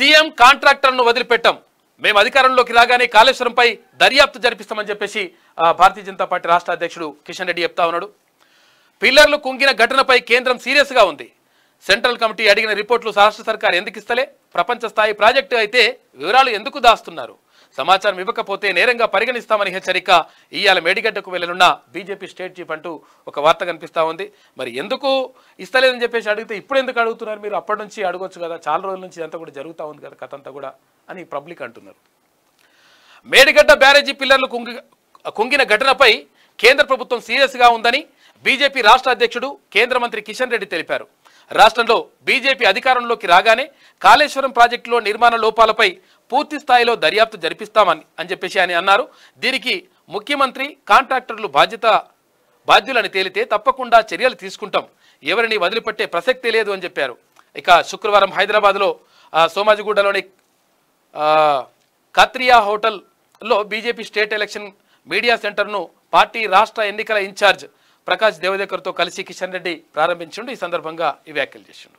CM కాంట్రాక్టర్ను వదిలిపెట్టాం మేము అధికారంలోకి రాగానే కాళేశ్వరంపై దర్యాప్తు జరిపిస్తామని చెప్పేసి ఆ, భారతీయ జనతా పార్టీ రాష్ట్ర అధ్యక్షుడు కిషన్ రెడ్డి చెప్తా ఉన్నాడు పిల్లర్లు కుంగిన ఘటనపై కేంద్రం సీరియస్గా ఉంది సెంట్రల్ కమిటీ అడిగిన రిపోర్ట్లు రాష్ట్ర సర్కార్ ఎందుకు ఇస్తలే ప్రపంచ స్థాయి ప్రాజెక్టు అయితే వివరాలు ఎందుకు దాస్తున్నారు సమాచారం ఇవ్వకపోతే నేరంగా పరిగణిస్తామని హెచ్చరిక ఇవాళ మేడిగడ్డకు వెళ్లనున్న బీజేపీ స్టేట్ చీఫ్ అంటూ ఒక వార్త కనిపిస్తా ఉంది మరి ఎందుకు ఇస్తలేదని చెప్పేసి అడిగితే ఇప్పుడు ఎందుకు అడుగుతున్నారు మీరు అప్పటి నుంచి అడగొచ్చు కదా చాలా రోజుల నుంచి ఇదంతా కూడా జరుగుతూ ఉంది కదా కథ అంతా కూడా అని పబ్లిక్ అంటున్నారు మేడిగడ్డ బ్యారేజీ పిల్లర్లు కుంగి కుంగిన ఘటనపై కేంద్ర ప్రభుత్వం సీరియస్గా ఉందని బీజేపీ రాష్ట్ర అధ్యక్షుడు కేంద్ర మంత్రి కిషన్ రెడ్డి తెలిపారు రాష్ట్రంలో బీజేపీ అధికారంలోకి రాగానే కాళేశ్వరం ప్రాజెక్టులో నిర్మాణ లోపాలపై పూర్తి స్థాయిలో దర్యాప్తు జరిపిస్తామని అని చెప్పేసి ఆయన అన్నారు దీనికి ముఖ్యమంత్రి కాంట్రాక్టర్లు బాధ్యత బాధ్యులని తేలితే తప్పకుండా చర్యలు తీసుకుంటాం ఎవరిని వదిలిపెట్టే ప్రసక్తే లేదు అని చెప్పారు ఇక శుక్రవారం హైదరాబాద్లో ఆ, సోమాజిగూడలోని ఆ, కత్రియా హోటల్లో బీజేపీ స్టేట్ ఎలక్షన్ మీడియా సెంటర్ను పార్టీ రాష్ట్ర ఎన్నికల ఇన్ఛార్జ్ ప్రకాష్ దేవదేకర్తో కలిసి కిషన్ రెడ్డి ప్రారంభించిండు ఈ సందర్భంగా ఈ వ్యాఖ్యలు చేసిండు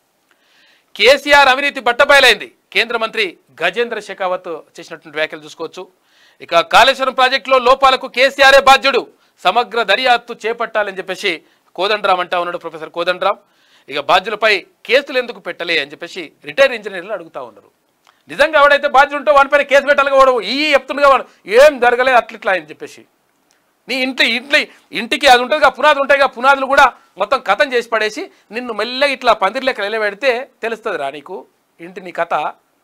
కేసీఆర్ అవినీతి బట్టబయలైంది కేంద్ర మంత్రి గజేంద్ర షెకావత్ చేసినటువంటి వ్యాఖ్యలు చూసుకోవచ్చు ఇక కాళేశ్వరం ప్రాజెక్టులో లోపాలకు కేసీఆరే బాధ్యుడు సమగ్ర దర్యాప్తు చేపట్టాలని చెప్పేసి కోదండరామ్ అంటా ఉన్నాడు ప్రొఫెసర్ కోదండరామ్ ఇక బాధ్యులపై కేసులు ఎందుకు పెట్టలే అని చెప్పేసి రిటైర్ ఇంజనీర్లు అడుగుతా ఉన్నారు నిజంగా ఎవడైతే బాధ్యుడు ఉంటో వాడిపైన కేసు పెట్టాలిగా వాడు ఈ చెప్తుండగా వాడు ఏం జరగలేదు అట్లిట్లా అని చెప్పేసి నీ ఇంటి ఇంట్లో ఇంటికి అది ఉంటుంది పునాదులు ఉంటాయి కదా పునాదులు కూడా మొత్తం కథం చేసి పడేసి నిన్ను మెల్లగా ఇట్లా పందిర్లెక్క నిలబెడితే తెలుస్తుంది రా నీకు ఇంటి నీ కథ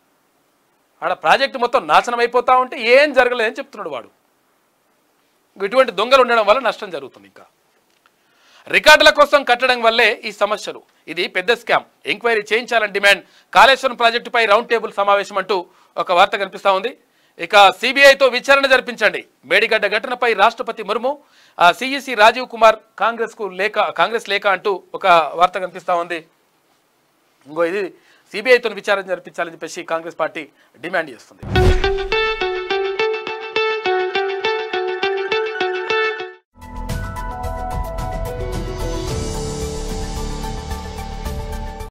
ఆడ ప్రాజెక్ట్ మొత్తం నాశనం అయిపోతా ఉంటే ఏం జరగలేదని చెప్తున్నాడు వాడు ఇటువంటి దొంగలు ఉండడం వల్ల నష్టం జరుగుతుంది ఇంకా రికార్డుల కోసం కట్టడం వల్లే ఈ సమస్యలు ఇది పెద్ద స్కామ్ ఎంక్వైరీ చేయించాలని డిమాండ్ కాళేశ్వరం ప్రాజెక్టుపై రౌండ్ టేబుల్ సమావేశం అంటూ ఒక వార్త కనిపిస్తా ఉంది ఇక సిబిఐతో విచారణ జరిపించండి మేడిగడ్డ ఘటనపై రాష్ట్రపతి ముర్ము సిఈసి రాజీవ్ కుమార్ కాంగ్రెస్ కు లేఖ కాంగ్రెస్ లేఖ అంటూ ఒక వార్త కనిపిస్తా ఉంది ఇంకో ఇది సిబిఐతో విచారణ జరిపించాలని చెప్పేసి కాంగ్రెస్ పార్టీ డిమాండ్ చేస్తుంది